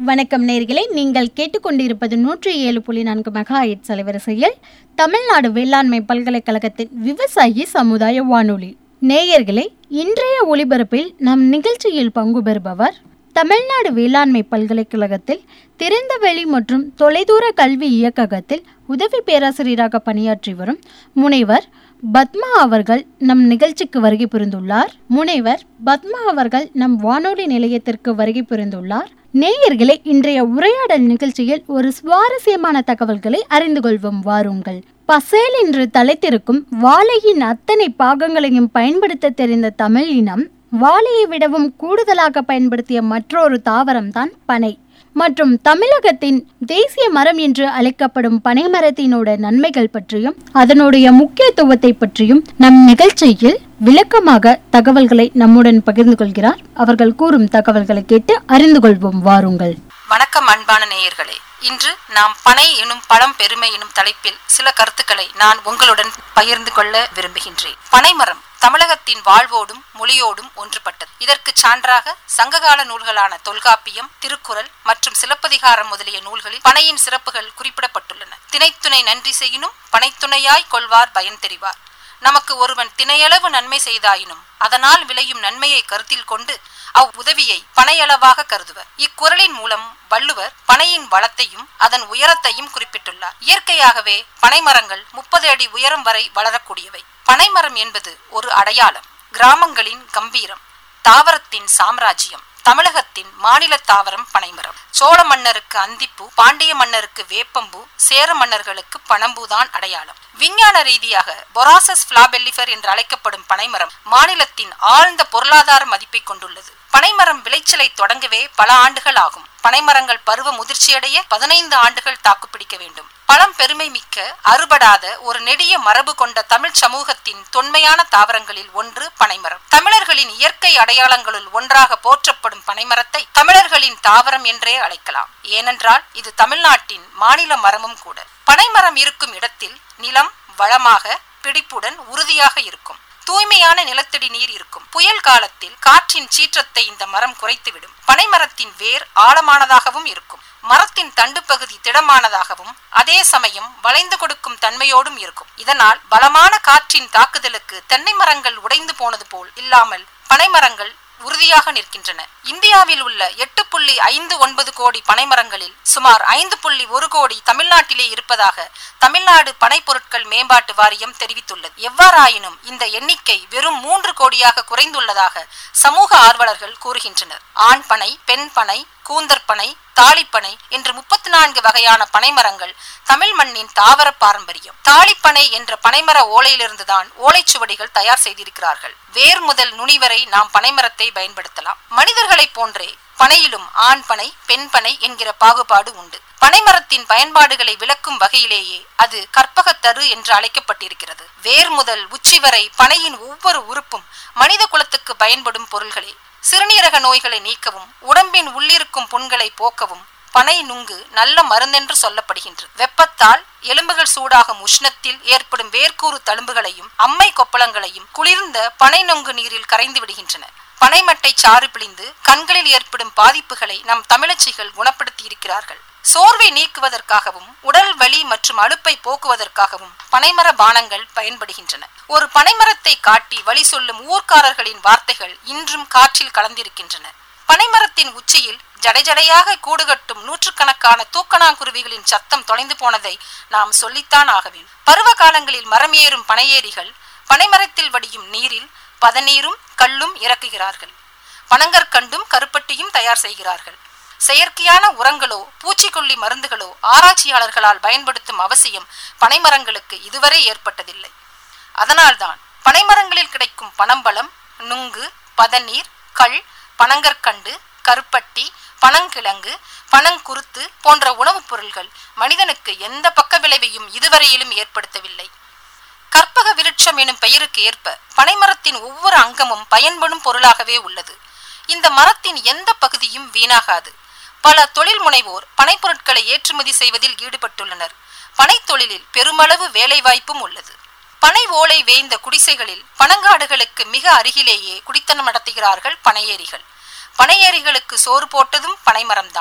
வணக்கம் நேர்களே நீங்கள் கேட்டுக்கொண்டிருப்பது நூற்றி ஏழு புள்ளி நான்கு மெகா எட்ஸ் அலைவரிசையில் தமிழ்நாடு வேளாண்மை பல்கலைக்கழகத்தின் விவசாயி சமுதாய வானொலி நேயர்களே இன்றைய ஒளிபரப்பில் நம் நிகழ்ச்சியில் பங்கு பெறுபவர் தமிழ்நாடு வேளாண்மை பல்கலைக்கழகத்தில் திறந்தவெளி மற்றும் தொலைதூர கல்வி இயக்ககத்தில் உதவி பேராசிரியராக பணியாற்றி வரும் முனைவர் பத்மா அவர்கள் நம் நிகழ்ச்சிக்கு வருகை புரிந்துள்ளார் முனைவர் பத்மா அவர்கள் நம் வானொலி நிலையத்திற்கு வருகை புரிந்துள்ளார் நேயர்களே இன்றைய உரையாடல் நிகழ்ச்சியில் ஒரு சுவாரஸ்யமான தகவல்களை அறிந்து கொள்வோம் வாருங்கள் பசேல் என்று தலைத்திருக்கும் வாழையின் அத்தனை பாகங்களையும் பயன்படுத்த தெரிந்த தமிழ் இனம் வாழையை விடவும் கூடுதலாக பயன்படுத்திய மற்றொரு தாவரம்தான் பனை மற்றும் தமிழகத்தின் தேசிய மரம் என்று அழைக்கப்படும் பனைமரத்தினோட நன்மைகள் பற்றியும் அதனுடைய முக்கியத்துவத்தை பற்றியும் நம் நிகழ்ச்சியில் விளக்கமாக தகவல்களை நம்முடன் பகிர்ந்து கொள்கிறார் அவர்கள் கூறும் தகவல்களை கேட்டு அறிந்து கொள்வோம் வாருங்கள் வணக்கம் அன்பான நேயர்களே இன்று நாம் பனை எனும் பழம் பெருமை எனும் தலைப்பில் சில கருத்துக்களை நான் உங்களுடன் பகிர்ந்து கொள்ள விரும்புகின்றேன் பனைமரம் தமிழகத்தின் வாழ்வோடும் மொழியோடும் ஒன்றுபட்டது இதற்கு சான்றாக சங்ககால நூல்களான தொல்காப்பியம் திருக்குறள் மற்றும் சிலப்பதிகாரம் முதலிய நூல்களில் பனையின் சிறப்புகள் குறிப்பிடப்பட்டுள்ளன திணைத்துணை நன்றி செய்யினும் பனைத்துணையாய் கொள்வார் பயன் தெரிவார் நமக்கு ஒருவன் திணையளவு நன்மை செய்தாயினும் அதனால் விளையும் நன்மையை கருத்தில் கொண்டு அவ் உதவியை பனையளவாக கருதுவர் இக்குறளின் மூலம் வள்ளுவர் பனையின் வளத்தையும் அதன் உயரத்தையும் குறிப்பிட்டுள்ளார் இயற்கையாகவே பனைமரங்கள் முப்பது அடி உயரம் வரை வளரக்கூடியவை பனைமரம் என்பது ஒரு அடையாளம் கிராமங்களின் கம்பீரம் தாவரத்தின் சாம்ராஜ்யம் தமிழகத்தின் மாநில தாவரம் பனைமரம் சோழ மன்னருக்கு அந்திப்பூ பாண்டிய மன்னருக்கு வேப்பம்பூ சேர மன்னர்களுக்கு பனம்பூதான் அடையாளம் விஞ்ஞான ரீதியாக பொராசஸ் பிளாபெல்லிஃபர் என்று அழைக்கப்படும் பனைமரம் மாநிலத்தின் ஆழ்ந்த பொருளாதார மதிப்பை கொண்டுள்ளது பனைமரம் விளைச்சலை தொடங்கவே பல ஆண்டுகள் ஆகும் பனைமரங்கள் பருவ முதிர்ச்சியடைய பதினைந்து ஆண்டுகள் தாக்குப்பிடிக்க வேண்டும் பழம் பெருமை மிக்க அறுபடாத ஒரு நெடிய மரபு கொண்ட தமிழ் சமூகத்தின் தொன்மையான தாவரங்களில் ஒன்று பனைமரம் தமிழர்களின் இயற்கை அடையாளங்களுள் ஒன்றாக போற்றப்படும் பனைமரத்தை தமிழர்களின் தாவரம் என்றே அழைக்கலாம் ஏனென்றால் இது தமிழ்நாட்டின் மாநில மரமும் கூட பனைமரம் இருக்கும் இடத்தில் நிலம் வளமாக பிடிப்புடன் உறுதியாக இருக்கும் தூய்மையான நிலத்தடி நீர் இருக்கும் புயல் காலத்தில் காற்றின் சீற்றத்தை இந்த மரம் குறைத்துவிடும் பனைமரத்தின் வேர் ஆழமானதாகவும் இருக்கும் மரத்தின் தண்டு பகுதி திடமானதாகவும் அதே சமயம் வளைந்து கொடுக்கும் தன்மையோடும் இருக்கும் இதனால் பலமான காற்றின் தாக்குதலுக்கு தென்னை மரங்கள் உடைந்து போனது போல் இல்லாமல் பனைமரங்கள் உறுதியாக நிற்கின்றன இந்தியாவில் உள்ள எட்டு புள்ளி ஐந்து ஒன்பது கோடி பனைமரங்களில் சுமார் ஐந்து புள்ளி ஒரு கோடி தமிழ்நாட்டிலே இருப்பதாக தமிழ்நாடு பனை பொருட்கள் மேம்பாட்டு வாரியம் தெரிவித்துள்ளது எவ்வாறாயினும் இந்த எண்ணிக்கை வெறும் மூன்று கோடியாக குறைந்துள்ளதாக சமூக ஆர்வலர்கள் கூறுகின்றனர் ஆண் பனை பெண் பனை கூந்தர் பனை தாளிப்பனை என்று முப்பத்தி நான்கு வகையான பனைமரங்கள் தமிழ் மண்ணின் தாவர பாரம்பரியம் தாளிப்பனை என்ற பனைமர ஓலையிலிருந்துதான் ஓலைச்சுவடிகள் தயார் செய்திருக்கிறார்கள் வேர் முதல் நுனி வரை நாம் பனைமரத்தை பயன்படுத்தலாம் மனிதர்களைப் போன்றே பனையிலும் ஆண் பனை பெண் பனை என்கிற பாகுபாடு உண்டு பனைமரத்தின் பயன்பாடுகளை விளக்கும் வகையிலேயே அது கற்பகத்தரு என்று அழைக்கப்பட்டிருக்கிறது வேர் முதல் உச்சி வரை பனையின் ஒவ்வொரு உறுப்பும் மனித குலத்துக்கு பயன்படும் பொருள்களே சிறுநீரக நோய்களை நீக்கவும் உடம்பின் உள்ளிருக்கும் புண்களை போக்கவும் பனை நுங்கு நல்ல மருந்தென்று சொல்லப்படுகின்றது வெப்பத்தால் எலும்புகள் சூடாகும் உஷ்ணத்தில் ஏற்படும் வேர்க்கூறு தழும்புகளையும் அம்மை கொப்பளங்களையும் குளிர்ந்த பனை நொங்கு நீரில் கரைந்து விடுகின்றன பனைமட்டை சாறு பிழிந்து கண்களில் ஏற்படும் பாதிப்புகளை நம் தமிழச்சிகள் குணப்படுத்தி இருக்கிறார்கள் சோர்வை நீக்குவதற்காகவும் உடல் வலி மற்றும் அலுப்பை போக்குவதற்காகவும் பனைமர பானங்கள் பயன்படுகின்றன ஒரு பனைமரத்தை காட்டி வழி சொல்லும் ஊர்க்காரர்களின் வார்த்தைகள் இன்றும் காற்றில் கலந்திருக்கின்றன பனைமரத்தின் உச்சியில் ஜடைஜடையாக கூடுகட்டும் நூற்றுக்கணக்கான தூக்கணாங்குருவிகளின் சத்தம் தொலைந்து போனதை நாம் சொல்லித்தான் ஆக வேண்டும் பருவ காலங்களில் மரம் ஏறும் பனையேறிகள் பனைமரத்தில் வடியும் நீரில் பதநீரும் கல்லும் இறக்குகிறார்கள் பனங்கற்கண்டும் கருப்பட்டியும் தயார் செய்கிறார்கள் செயற்கையான உரங்களோ பூச்சிக்கொல்லி மருந்துகளோ ஆராய்ச்சியாளர்களால் பயன்படுத்தும் அவசியம் பனைமரங்களுக்கு இதுவரை ஏற்பட்டதில்லை அதனால்தான் பனைமரங்களில் கிடைக்கும் பனம்பழம் நுங்கு பதநீர் கள் பனங்கற்கண்டு கருப்பட்டி பனங்கிழங்கு பனங்குருத்து போன்ற உணவுப் பொருள்கள் மனிதனுக்கு எந்த பக்க விளைவையும் இதுவரையிலும் ஏற்படுத்தவில்லை கற்பக விருட்சம் எனும் பெயருக்கு ஏற்ப பனைமரத்தின் ஒவ்வொரு அங்கமும் பயன்படும் பொருளாகவே உள்ளது இந்த மரத்தின் எந்த பகுதியும் வீணாகாது பல தொழில் முனைவோர் பனைப்பொருட்களை ஏற்றுமதி செய்வதில் ஈடுபட்டுள்ளனர் பனைத்தொழிலில் பெருமளவு வேலைவாய்ப்பும் உள்ளது பனை ஓலை வேய்ந்த குடிசைகளில் பனங்காடுகளுக்கு மிக அருகிலேயே குடித்தனம் நடத்துகிறார்கள் பனையேரிகள் பனையேரிகளுக்கு சோறு போட்டதும் பனைமரம்தான்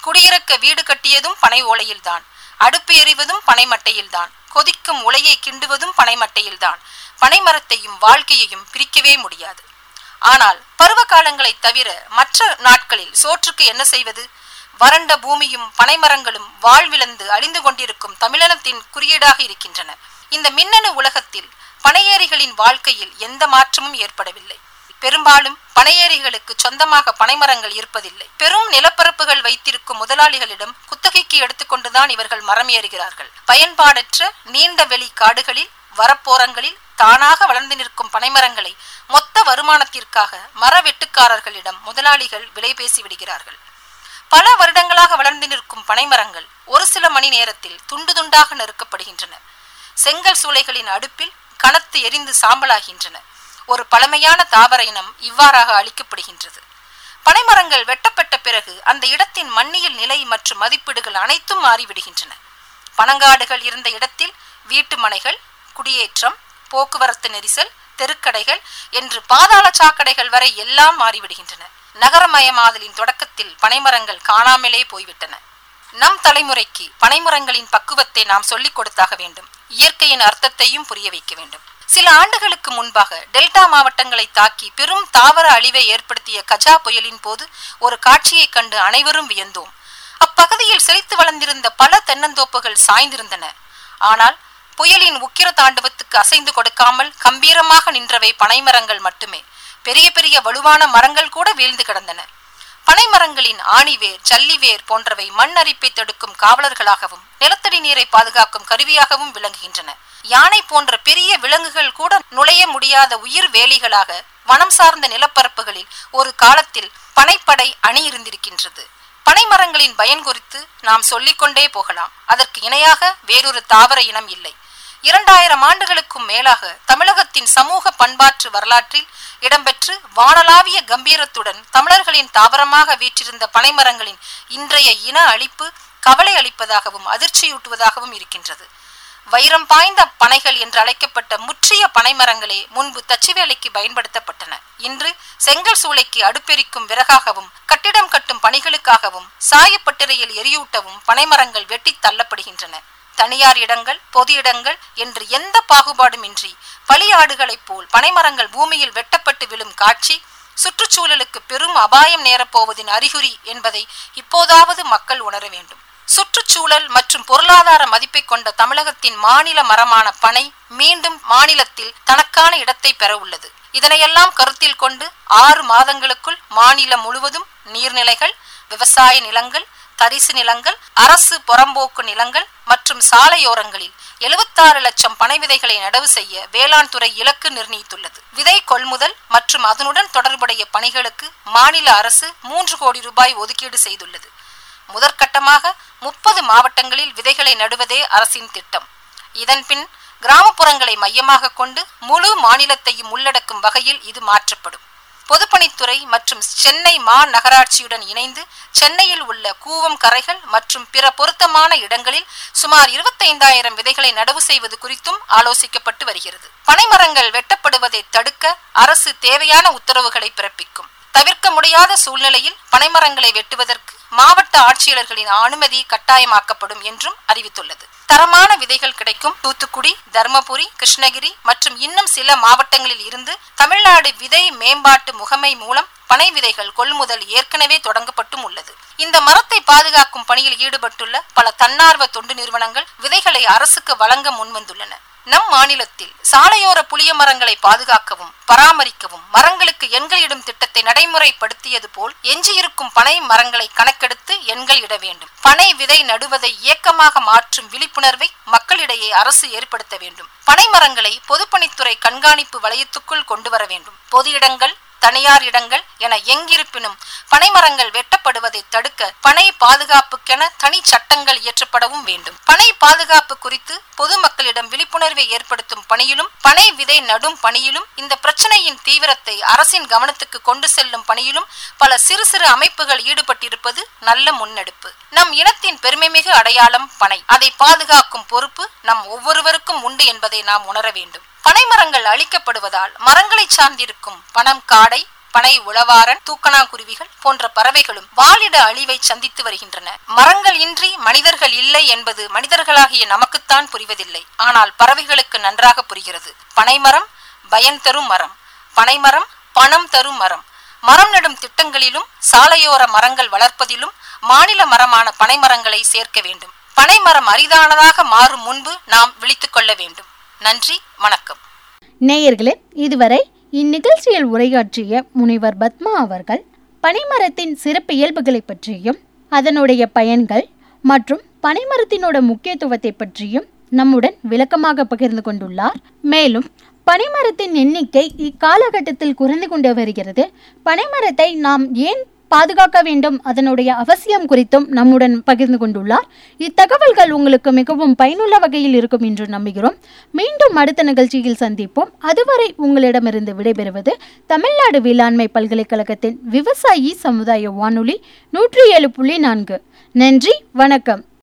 குடியிறக்க வீடு கட்டியதும் பனை ஓலையில்தான் அடுப்பு எறிவதும் பனைமட்டையில்தான் கொதிக்கும் உலையை கிண்டுவதும் பனைமட்டையில்தான் பனைமரத்தையும் வாழ்க்கையையும் பிரிக்கவே முடியாது ஆனால் பருவ காலங்களை தவிர மற்ற நாட்களில் சோற்றுக்கு என்ன செய்வது வறண்ட பூமியும் பனைமரங்களும் வாழ்விழந்து அழிந்து கொண்டிருக்கும் தமிழினத்தின் குறியீடாக இருக்கின்றன இந்த மின்னணு உலகத்தில் பனையேறிகளின் வாழ்க்கையில் எந்த மாற்றமும் ஏற்படவில்லை பெரும்பாலும் பனையேறிகளுக்கு சொந்தமாக பனைமரங்கள் இருப்பதில்லை பெரும் நிலப்பரப்புகள் வைத்திருக்கும் முதலாளிகளிடம் குத்தகைக்கு எடுத்துக்கொண்டுதான் இவர்கள் மரம் ஏறுகிறார்கள் பயன்பாடற்ற நீண்ட வெளி காடுகளில் வரப்போரங்களில் தானாக வளர்ந்து நிற்கும் பனைமரங்களை மொத்த வருமானத்திற்காக மர வெட்டுக்காரர்களிடம் முதலாளிகள் விலை பேசி விடுகிறார்கள் பல வருடங்களாக வளர்ந்து நிற்கும் பனைமரங்கள் ஒரு சில மணி நேரத்தில் துண்டு துண்டாக நறுக்கப்படுகின்றன செங்கல் சூளைகளின் அடுப்பில் கனத்து எரிந்து சாம்பலாகின்றன ஒரு பழமையான தாவர இனம் இவ்வாறாக அழிக்கப்படுகின்றது பனைமரங்கள் வெட்டப்பட்ட பிறகு அந்த இடத்தின் மண்ணியல் நிலை மற்றும் மதிப்பீடுகள் அனைத்தும் மாறிவிடுகின்றன பனங்காடுகள் இருந்த இடத்தில் வீட்டு மனைகள் குடியேற்றம் போக்குவரத்து நெரிசல் தெருக்கடைகள் என்று பாதாள சாக்கடைகள் வரை எல்லாம் மாறிவிடுகின்றன நகரமயமாதலின் தொடக்கத்தில் பனைமரங்கள் காணாமலே போய்விட்டன நம் தலைமுறைக்கு பனைமரங்களின் பக்குவத்தை நாம் சொல்லிக் கொடுத்தாக வேண்டும் இயற்கையின் அர்த்தத்தையும் புரிய வைக்க வேண்டும் சில ஆண்டுகளுக்கு முன்பாக டெல்டா மாவட்டங்களை தாக்கி பெரும் தாவர அழிவை ஏற்படுத்திய கஜா புயலின் போது ஒரு காட்சியைக் கண்டு அனைவரும் வியந்தோம் அப்பகுதியில் செழித்து வளர்ந்திருந்த பல தென்னந்தோப்புகள் சாய்ந்திருந்தன ஆனால் புயலின் உக்கிர தாண்டவத்துக்கு அசைந்து கொடுக்காமல் கம்பீரமாக நின்றவை பனைமரங்கள் மட்டுமே பெரிய பெரிய வலுவான மரங்கள் கூட வீழ்ந்து கிடந்தன பனைமரங்களின் ஆணிவேர் ஜல்லிவேர் போன்றவை மண் அரிப்பை தடுக்கும் காவலர்களாகவும் நிலத்தடி நீரை பாதுகாக்கும் கருவியாகவும் விளங்குகின்றன யானை போன்ற பெரிய விலங்குகள் கூட நுழைய முடியாத உயிர் வேலிகளாக வனம் சார்ந்த நிலப்பரப்புகளில் ஒரு காலத்தில் பனைப்படை அணி இருந்திருக்கின்றது பனைமரங்களின் பயன் குறித்து நாம் சொல்லிக்கொண்டே போகலாம் அதற்கு இணையாக வேறொரு தாவர இனம் இல்லை இரண்டாயிரம் ஆண்டுகளுக்கும் மேலாக தமிழகத்தின் சமூக பண்பாட்டு வரலாற்றில் இடம்பெற்று வானளாவிய கம்பீரத்துடன் தமிழர்களின் தாவரமாக வீற்றிருந்த பனைமரங்களின் இன்றைய இன அழிப்பு கவலை அளிப்பதாகவும் அதிர்ச்சியூட்டுவதாகவும் இருக்கின்றது வைரம் பாய்ந்த பனைகள் என்று அழைக்கப்பட்ட முற்றிய பனைமரங்களே முன்பு தச்சுவேலைக்கு பயன்படுத்தப்பட்டன இன்று செங்கல் சூளைக்கு அடுப்பெரிக்கும் விறகாகவும் கட்டிடம் கட்டும் பணிகளுக்காகவும் சாயப்பட்டிரையில் எரியூட்டவும் பனைமரங்கள் வெட்டி தள்ளப்படுகின்றன தனியார் இடங்கள் பொது இடங்கள் என்று எந்த பாகுபாடுமின்றி பலியாடுகளைப் போல் பனைமரங்கள் பூமியில் வெட்டப்பட்டு விழும் காட்சி சுற்றுச்சூழலுக்கு பெரும் அபாயம் நேரப்போவதின் அறிகுறி என்பதை இப்போதாவது மக்கள் உணர வேண்டும் சுற்றுச்சூழல் மற்றும் பொருளாதார மதிப்பை கொண்ட தமிழகத்தின் மாநில மரமான பனை மீண்டும் மாநிலத்தில் தனக்கான இடத்தை பெற உள்ளது இதனையெல்லாம் கருத்தில் கொண்டு ஆறு மாதங்களுக்குள் மாநிலம் முழுவதும் நீர்நிலைகள் விவசாய நிலங்கள் தரிசு நிலங்கள் அரசு புறம்போக்கு நிலங்கள் மற்றும் சாலையோரங்களில் எழுபத்தாறு லட்சம் பனை விதைகளை நடவு செய்ய வேளாண் துறை இலக்கு நிர்ணயித்துள்ளது விதை கொள்முதல் மற்றும் அதனுடன் தொடர்புடைய பணிகளுக்கு மாநில அரசு மூன்று கோடி ரூபாய் ஒதுக்கீடு செய்துள்ளது முதற்கட்டமாக முப்பது மாவட்டங்களில் விதைகளை நடுவதே அரசின் திட்டம் இதன் பின் கிராமப்புறங்களை மையமாக கொண்டு முழு மாநிலத்தையும் உள்ளடக்கும் வகையில் இது மாற்றப்படும் பொதுப்பணித்துறை மற்றும் சென்னை மாநகராட்சியுடன் இணைந்து சென்னையில் உள்ள கூவம் கரைகள் மற்றும் பிற பொருத்தமான இடங்களில் சுமார் இருபத்தைந்தாயிரம் விதைகளை நடவு செய்வது குறித்தும் ஆலோசிக்கப்பட்டு வருகிறது பனைமரங்கள் வெட்டப்படுவதை தடுக்க அரசு தேவையான உத்தரவுகளை பிறப்பிக்கும் தவிர்க்க முடியாத சூழ்நிலையில் பனைமரங்களை வெட்டுவதற்கு மாவட்ட ஆட்சியாளர்களின் அனுமதி கட்டாயமாக்கப்படும் என்றும் அறிவித்துள்ளது தரமான விதைகள் கிடைக்கும் தூத்துக்குடி தர்மபுரி கிருஷ்ணகிரி மற்றும் இன்னும் சில மாவட்டங்களில் இருந்து தமிழ்நாடு விதை மேம்பாட்டு முகமை மூலம் பனை விதைகள் கொள்முதல் ஏற்கனவே தொடங்கப்பட்டும் உள்ளது இந்த மரத்தை பாதுகாக்கும் பணியில் ஈடுபட்டுள்ள பல தன்னார்வ தொண்டு நிறுவனங்கள் விதைகளை அரசுக்கு வழங்க முன்வந்துள்ளன நம் மாநிலத்தில் சாலையோர புளிய மரங்களை பாதுகாக்கவும் பராமரிக்கவும் மரங்களுக்கு எண்களிடும் திட்டத்தை நடைமுறைப்படுத்தியது போல் எஞ்சியிருக்கும் பனை மரங்களை கணக்கெடுத்து எண்கள் இட வேண்டும் பனை விதை நடுவதை இயக்கமாக மாற்றும் விழிப்புணர்வை மக்களிடையே அரசு ஏற்படுத்த வேண்டும் பனை மரங்களை பொதுப்பணித்துறை கண்காணிப்பு வலயத்துக்குள் கொண்டு வர வேண்டும் பொது இடங்கள் தனியார் இடங்கள் என எங்கிருப்பினும் பனைமரங்கள் வெட்டப்படுவதை தடுக்க பனை பாதுகாப்புக்கென தனி சட்டங்கள் இயற்றப்படவும் வேண்டும் பனை பாதுகாப்பு குறித்து பொதுமக்களிடம் விழிப்புணர்வை ஏற்படுத்தும் பணியிலும் பனை விதை நடும் பணியிலும் இந்த பிரச்சனையின் தீவிரத்தை அரசின் கவனத்துக்கு கொண்டு செல்லும் பணியிலும் பல சிறு சிறு அமைப்புகள் ஈடுபட்டிருப்பது நல்ல முன்னெடுப்பு நம் இனத்தின் பெருமைமிகு அடையாளம் பனை அதை பாதுகாக்கும் பொறுப்பு நம் ஒவ்வொருவருக்கும் உண்டு என்பதை நாம் உணர வேண்டும் பனைமரங்கள் அழிக்கப்படுவதால் மரங்களை சார்ந்திருக்கும் பனம் காடை பனை உளவாரன் தூக்கணாங்குருவிகள் போன்ற பறவைகளும் வாழிட அழிவை சந்தித்து வருகின்றன மரங்கள் இன்றி மனிதர்கள் இல்லை என்பது மனிதர்களாகிய நமக்குத்தான் புரிவதில்லை ஆனால் பறவைகளுக்கு நன்றாக புரிகிறது பனைமரம் பயன் தரும் மரம் பனைமரம் பணம் தரும் மரம் மரம் நடும் திட்டங்களிலும் சாலையோர மரங்கள் வளர்ப்பதிலும் மாநில மரமான பனைமரங்களை சேர்க்க வேண்டும் பனைமரம் அரிதானதாக மாறும் முன்பு நாம் விழித்துக் கொள்ள வேண்டும் நன்றி வணக்கம் நேயர்களே இதுவரை இந்நிகழ்ச்சியில் உரையாற்றிய முனைவர் பத்மா அவர்கள் பனைமரத்தின் சிறப்பு இயல்புகளை பற்றியும் அதனுடைய பயன்கள் மற்றும் பனைமரத்தினோட முக்கியத்துவத்தை பற்றியும் நம்முடன் விளக்கமாக பகிர்ந்து கொண்டுள்ளார் மேலும் பனைமரத்தின் எண்ணிக்கை இக்காலகட்டத்தில் குறைந்து கொண்டு வருகிறது பனைமரத்தை நாம் ஏன் பாதுகாக்க வேண்டும் அதனுடைய அவசியம் குறித்தும் நம்முடன் பகிர்ந்து கொண்டுள்ளார் இத்தகவல்கள் உங்களுக்கு மிகவும் பயனுள்ள வகையில் இருக்கும் என்று நம்புகிறோம் மீண்டும் அடுத்த நிகழ்ச்சியில் சந்திப்போம் அதுவரை உங்களிடமிருந்து விடைபெறுவது தமிழ்நாடு வேளாண்மை பல்கலைக்கழகத்தின் விவசாயி சமுதாய வானொலி நூற்றி ஏழு புள்ளி நான்கு நன்றி வணக்கம்